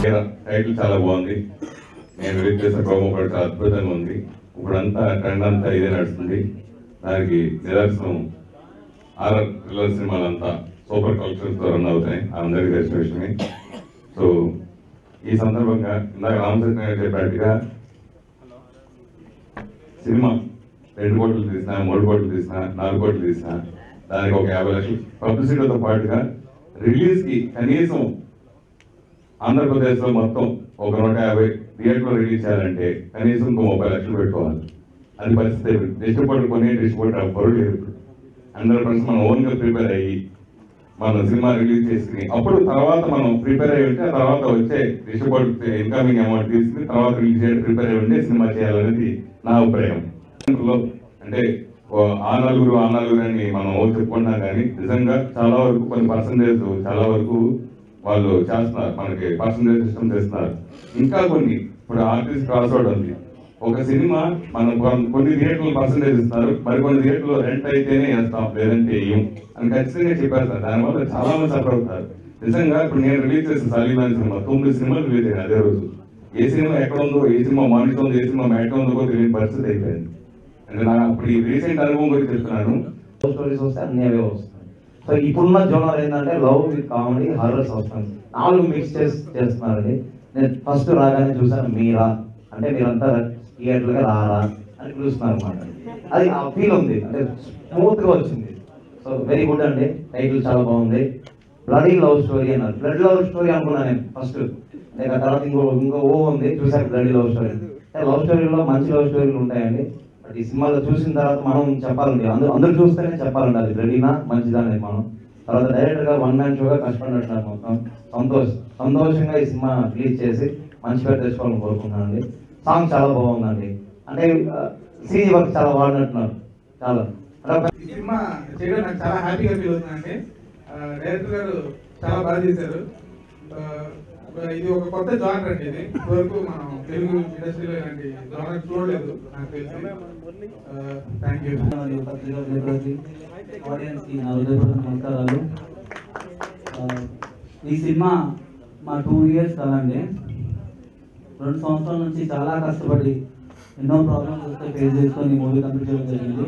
మీర టైటిల్ చాలా బాగుంది నేను రిలీజ్ చేసిన ప్రోమో కూడా చాలా అద్భుతంగా ఉంది ఇప్పుడంతా ట్రెండ్ అంతా ఇదే నడుస్తుంది దానికి నిదర్శనం ఆర్ఆర్ థ్రిల్లర్ సినిమాలంతా సూపర్ కల్చర్స్తో రన్ అవుతాయి అందరికీ తెలిసిన విషయమే సో ఈ సందర్భంగా ఇందాక రామకృష్ణ గారు చెప్పినట్టుగా సినిమా రెండు కోట్లు తీసినా మూడు కోట్లు తీసినా నాలుగు కోట్లు తీసినా దానికి ఒక యాభై లక్షలు పబ్లిసిటీతో పాటుగా రిలీజ్కి కనీసం ఆంధ్రప్రదేశ్లో మొత్తం ఒక నూట యాభై థియేటర్లో రిలీజ్ చేయాలంటే కనీసం ఇంకో ముప్పై లక్షలు పెట్టుకోవాలి అది పరిస్థితి డిస్ట్రిబ్యూటర్ కొని డిస్ట్రిబ్యూటర్ ఎవ్వరూ లేరు హండ్రెడ్ పర్సెంట్ మనం ఓన్గా ప్రిపేర్ అయ్యి మన సినిమా రిలీజ్ చేసుకుని అప్పుడు తర్వాత మనం ప్రిపేర్ అయ్యి ఉంటే ఆ తర్వాత వచ్చే డిస్ట్రిబ్యూటర్ ఇన్కమింగ్ అమౌంట్ తీసుకుని తర్వాత రిలీజ్ చేయడం ప్రిపేర్ అయ్యి ఉంటే సినిమా చేయాలనేది నా అభిప్రాయం లో అంటే ఓ ఆ నలుగురు ఆ నలుగురు అని మనం ఓ చెప్పుకున్నా కానీ నిజంగా చాలా వరకు కొన్ని పర్సంటేజ్ చాలా వరకు వాళ్ళు చేస్తున్నారు మనకి పర్సంటేజ్ సిస్టమ్ చేస్తున్నారు ఇంకా కొన్ని ఇప్పుడు ఆర్టిస్ట్ క్రాస్ అవుట్ ఉంది ఒక సినిమా మనం కొన్- కొన్ని థియేటర్లు పర్సంటేజ్ ఇస్తారు మరి కొన్ని థియేటర్లో రెంట్ అయితేనే వేస్తాం లేదంటే ఇయ్యం అని ఖచ్చితంగా చెప్పారు సార్ దానివల్ల చాలా మంది సఫర్ అవుతారు నిజంగా ఇప్పుడు నేను రిలీజ్ చేసిన సలీమాన్ సినిమా తొమ్మిది సినిమాలు రిలీజ్ అయ్యాయి అదే రోజు ఏ సినిమా ఎక్కడ ఉందో ఏ సినిమా మానిటర్ ఉందో ఏ సినిమా మ్యాట్ ఉందో కూడా తెలియని పరిస్థితి అయిపోయింది అంటే నాకు అప్పుడు ఈ రీసెంట్ అనుభవం గురించి చెప్తున్నాను లవ్ స్టోరీస్ వస్తే అన్ని అవే వస్తాయి సో ఇప్పుడున్న జోనర్ ఏంటంటే love with comedy horror suspense నాలుగు మిక్స్ చేసి చేస్తున్నారండి నేను ఫస్ట్ రాగానే చూసాను మీరా అంటే మీరంతా థియేటర్గా రారా అని పిలుస్తున్నారు అనమాట అది ఆ ఫీల్ ఉంది అంటే స్మూత్ గా వచ్చింది సో వెరీ గుడ్ అండి టైటిల్ చాలా బాగుంది బ్లడీ లవ్ స్టోరీ అన్నారు బ్లడ్ లవ్ స్టోరీ అనుకున్నాను నేను ఫస్ట్ నేను ఆ తర్వాత ఇంకో ఇంకో ఓ ఉంది చూసాక బ్లడీ లవ్ స్టోరీ అంటే లవ్ స్టోరీలో మంచి లవ్ స్టోరీలు ఉంటాయండి బట్ ఈ సినిమాలో చూసిన తర్వాత మనం చెప్పాలండి అందరూ అందరూ చూస్తేనే చెప్పాలండి అది రెడీనా మంచిదా అనేది మనం తర్వాత డైరెక్టర్ గా వన్ మ్యాన్ షోగా కష్టపడినట్టున్నారు మొత్తం సంతోష్ సంతోషంగా ఈ సినిమా రిలీజ్ చేసి మంచి పేరు తెచ్చుకోవాలని కోరుకుంటున్నానండి సాంగ్ చాలా బాగుందండి అంటే సీజీ వర్క్ చాలా వాడినట్టున్నారు చాలా అంటే ఈ సినిమా చేయడం నాకు చాలా హ్యాపీగా ఫీల్ అవుతుందండి ఆ, డైరెక్టర్ గారు చాలా బాగా చేశారు ఆ, ఇది ఒక కొత్త జానర్ అండి ఇది ఇప్పటివరకు మనం తెలుగు ఇండస్ట్రీలో ఇలాంటి జానర్ చూడలేదు నాకు తెలిసి థ్యాంక్ యూ మరియు పత్రికా విలేకరులకి, ఆడియన్స్ కి నా హృదయపూర్వక నమస్కారాలు ఆ, ఈ సినిమా మా టూ ఇయర్స్ కదండి రెండు సంవత్సరాల నుంచి చాలా కష్టపడి ఎన్నో ప్రాబ్లమ్స్ వస్తే ఫేస్ చేసుకొని మూవీ కంప్లీట్ చేయడం జరిగింది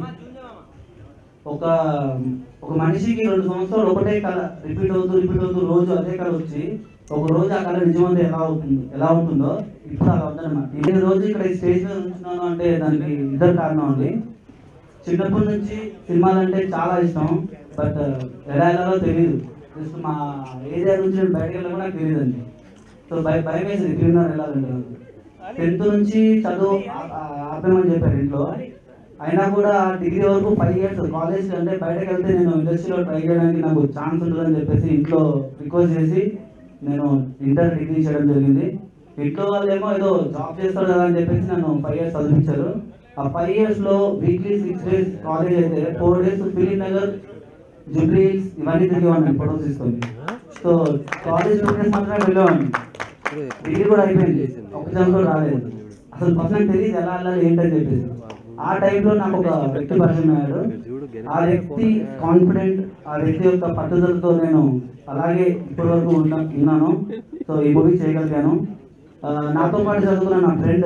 ఒక ఒక మనిషికి రెండు సంవత్సరాలు ఒకటే కళ రిపీట్ అవుతూ రిపీట్ అవుతూ రోజు అదే కళ వచ్చి ఒక రోజు ఆ కళ నిజమంటే ఎలా అవుతుందో ఎలా ఉంటుందో ఇప్పుడు అలా అవుతుందన్నమాట ఈ రోజు ఇక్కడ ఈ స్టేజ్ మీద ఉంటున్నాను అంటే దానికి ఇద్దరు కారణం అండి చిన్నప్పటి నుంచి సినిమాలు అంటే చాలా ఇష్టం బట్ ఎలా వెళ్ళాలో తెలియదు జస్ట్ మా ఏరియా నుంచి నేను బయటకు వెళ్ళాలో నాకు తెలియదండి సో భయ భయం వేసింది క్రిమినల్ వెళ్ళాలంటే నాకు టెన్త్ నుంచి చదువు ఆ- ఆ- ఆపేమని చెప్పారు ఇంట్లో అయినా కూడా డిగ్రీ వరకు ఫైవ్ ఇయర్స్ కాలేజ్ అంటే బయటకు వెళ్తే నేను ఇండస్ట్రీలో ట్రై చేయడానికి నాకు ఛాన్స్ ఉంటుందని చెప్పేసి ఇంట్లో రిక్వెస్ట్ చేసి నేను ఇంటర్ డిగ్రీ చేయడం జరిగింది ఇంట్లో వాళ్ళు ఏమో ఏదో జాబ్ చేస్తారు కదా అని చెప్పేసి నన్ను ఫైవ్ ఇయర్స్ చదివించారు ఆ ఫైవ్ ఇయర్స్ లో వీక్లీ సిక్స్ డేస్ కాలేజ్ అయితే ఫోర్ డేస్ ఫిలిం నగర్ జూబ్లీ హిల్స్ ఇవన్నీ తిరిగేవాడిని ఫోటోస్ తీసుకొని సో కాలేజ్ టూ డేస్ మాత్రమే వెళ్ళేవాడిని డిగ్రీ కూడా అయిపోయింది ఒక ఎగ్జామ్ కూడా రాలేదు అసలు ఫస్ట్ నాకు తెలియదు ఎలా వెళ్ళాలి ఏంటని చెప్పేసి ఆ టైంలో నాకు ఒక వ్యక్తి పరిచయం అయ్యాడు ఆ వ్యక్తి కాన్ఫిడెంట్ ఆ వ్యక్తి యొక్క పట్టుదలతో నేను అలాగే ఇప్పటి వరకు ఉన్నా ఉన్నాను సో ఈ మూవీ చేయగలిగాను ఆ, నాతో పాటు చదువుకున్న నా ఫ్రెండ్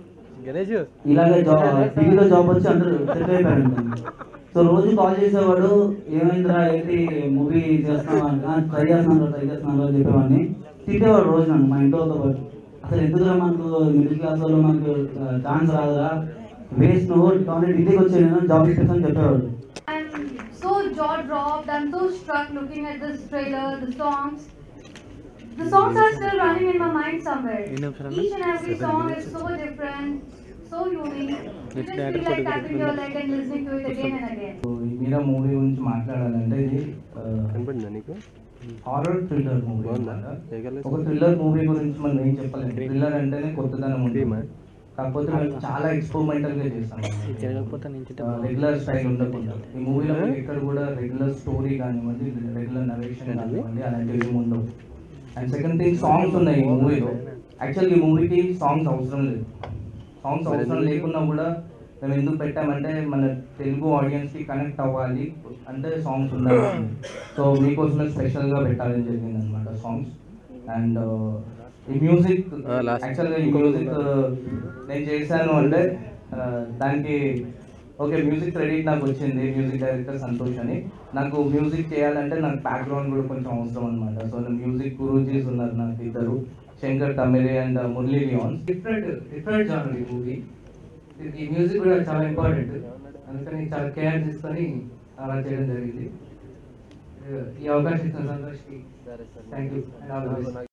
ఇలాగే జాబ్ డిగ్రీలో జాబ్ వచ్చి అందరూ సెటిల్ అయిపోయారు సో రోజు కాల్ చేసేవాడు ఏమైందిరా ఏంటి మూవీ చేస్తున్నావా ట్రై చేస్తున్నాను ట్రై చేస్తున్నాను అని చెప్పేవాడిని తిట్టేవాడు రోజు నన్ను మా ఇంట్లోతో పాటు అసలు ఎందుకురా మనకు మిడిల్ క్లాస్ వాళ్ళు మనకు ఛాన్స్ రాదురా వేస్ట్ నువ్వు కావాలి ఇంటికి వచ్చి నేను జాబ్ ఇస్తాను చెప్పేవాడు I'm so jaw dropped. I'm so struck looking at this trailer, the songs. The songs are still running in my mind somewhere. Each and every song is so different, so unique. You just feel like tapping your leg and listening to it again and again. ఈ మీరా movie గురించి మాట్లాడాలంటే ఇది horror thriller movie ఒక thriller movie గురించి మనం ఏం చెప్పలేము thriller అంటేనే కొత్తదనం ఉంటుంది కాకపోతే మేము చాలా ఎక్స్పెరిమెంటల్ గా చేస్తాం రెగ్యులర్ స్టైల్ ఉండకుండా ఈ మూవీలో మీకు ఎక్కడ కూడా రెగ్యులర్ స్టోరీ కానివ్వండి రెగ్యులర్ నరేషన్ కానివ్వండి అలాంటివి ఏమి ఉండవు అండ్ సెకండ్ థింగ్ సాంగ్స్ ఉన్నాయి ఈ మూవీలో యాక్చువల్ ఈ మూవీకి సాంగ్స్ అవసరం లేదు సాంగ్స్ అవసరం లేకున్నా కూడా మేము ఎందుకు పెట్టామంటే మన తెలుగు ఆడియన్స్ కి కనెక్ట్ అవ్వాలి అంటే సాంగ్స్ ఉండాలి సో మీకోసమే స్పెషల్ గా పెట్టాలని జరిగింది అనమాట సాంగ్స్ అండ్ ఈ మ్యూజిక్ Ah, last. యాక్చువల్గా ఈ మ్యూజిక్ నేను చేశాను అంటే uh, దానికి ఓకే మ్యూజిక్ క్రెడిట్ నాకు వచ్చింది మ్యూజిక్ డైరెక్టర్ సంతోష్ అని నాకు మ్యూజిక్ చేయాలంటే నాకు బ్యాక్గ్రౌండ్ కూడా కొంచెం అవసరం అనమాట సో మ్యూజిక్ గురూజీస్ ఉన్నారు నాకు ఇద్దరు Shankar Tamire and Murali Leon different different genre ఈ మూవీ ఈ మ్యూజిక్ కూడా చాలా ఇంపార్టెంట్ అందుకని చాలా కేర్ తీసుకొని అలా చేయడం జరిగింది ఈ అవకాశం ఇచ్చిన సంతోష్కి thank you and all the best